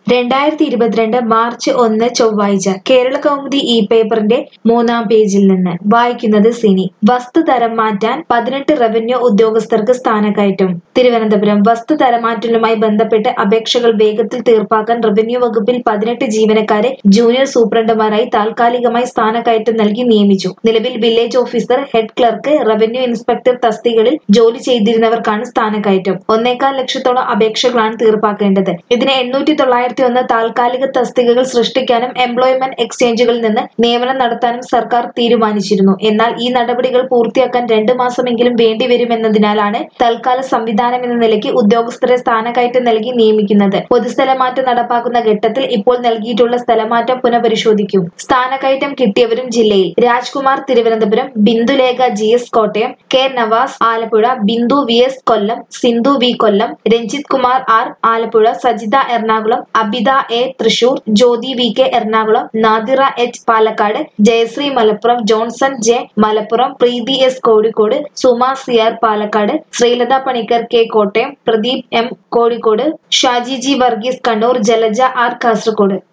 രണ്ടായിരത്തി ഇരുപത്തിരണ്ട് മാർച്ച് ഒന്ന് ചൊവ്വാഴ്ച കേരള കൗമുദി ഇ പേപ്പറിന്റെ മൂന്നാം പേജിൽ നിന്ന് വായിക്കുന്നത് സിനി വസ്തു തരം മാറ്റാൻ പതിനെട്ട് റവന്യൂ ഉദ്യോഗസ്ഥർക്ക് സ്ഥാനക്കയറ്റം തിരുവനന്തപുരം വസ്തു തരംമാറ്റലുമായി ബന്ധപ്പെട്ട് അപേക്ഷകൾ വേഗത്തിൽ തീർപ്പാക്കാൻ റവന്യൂ വകുപ്പിൽ പതിനെട്ട് ജീവനക്കാരെ ജൂനിയർ സൂപ്രണ്ടുമാരായി താൽക്കാലികമായി സ്ഥാനക്കയറ്റം നൽകി നിയമിച്ചു നിലവിൽ village officer head clerk revenue inspector തസ്തികകളിൽ ജോലി ചെയ്തിരുന്നവർക്കാണ് സ്ഥാനക്കയറ്റം ഒന്നേകാൽ ലക്ഷത്തോളം അപേക്ഷകളാണ് തീർപ്പാക്കേണ്ടത് ഇതിന് എണ്ണൂറ്റി തൊള്ളായിരത്തി ഒന്ന് താൽക്കാലിക തസ്തികകൾ സൃഷ്ടിക്കാനും എംപ്ലോയ്മെന്റ് എക്സ്ചേഞ്ചുകളിൽ നിന്ന് നിയമനം നടത്താനും സർക്കാർ തീരുമാനിച്ചിരുന്നു എന്നാൽ ഈ നടപടികൾ പൂർത്തിയാക്കാൻ രണ്ടു മാസമെങ്കിലും വേണ്ടിവരുമെന്നതിനാലാണ് തൽക്കാല സംവിധാനം എന്ന നിലയ്ക്ക് ഉദ്യോഗസ്ഥരെ സ്ഥാനക്കയറ്റം നൽകി നിയമിക്കുന്നത് പൊതുസ്ഥലമാറ്റം നടപ്പാക്കുന്ന ഘട്ടത്തിൽ ഇപ്പോൾ നൽകിയിട്ടുള്ള സ്ഥലമാറ്റം പുനഃപരിശോധിക്കും സ്ഥാനക്കയറ്റം കിട്ടിയവരും ജില്ലയിൽ Rajkumar Thiruvananthapuram Bindulekha G S Kottayam K Navas Alappuzha Bindu V S Kollam Sindhu V Kollam Ranjith Kumar R Alappuzha Sajitha Ernakulam Abitha A Thrissur Jyothi V K Ernakulam Nadira H Palakkad Jayashree Malappuram Johnson J Malappuram Preethi S Kozhikode Suma C R Palakkad Sreelatha Panicker K Kottayam Pradeep M Kozhikode Shaji G Varghese Kannur Jalaja R Kasaragod